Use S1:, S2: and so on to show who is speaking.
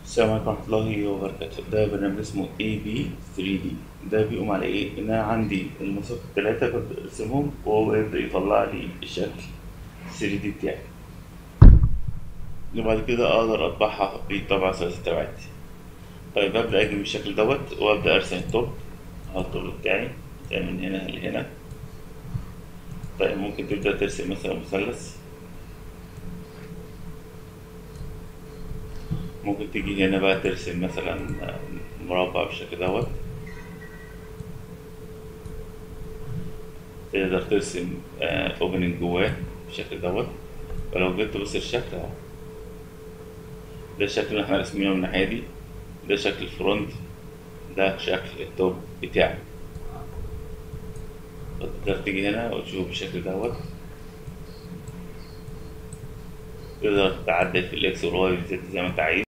S1: السلام عليكم ورحمة الله وبركاته ده برنامج اسمه اي بي 3 دي ده بيقوم على ايه؟ ان انا عندي المسافة التلاتة ببدأ ارسمهم وهو يبدأ يطلع لي الشكل 3 دي بتاعي وبعد كده اقدر اطبعها بالطبعة ثلاثي تبعات طيب ابدأ اجي بالشكل دوت وابدأ ارسم التوب احط التوب بتاعي من هنا لهنا طيب ممكن تبدأ ترسم مثلا مثلث ممكن تيجي هنا بقى ترسم مثلا مربع بالشكل دوت تقدر ترسم اوبننج جواه بالشكل دوت ولو جيت تبص الشكل اهو ده الشكل اللي احنا راسمينه من الناحية دي ده شكل الفرونت ده شكل التوب بتاعي تقدر تيجي هنا وتشوف بالشكل دوت تقدر تعدل في الاكس والواي زي ما انت عايز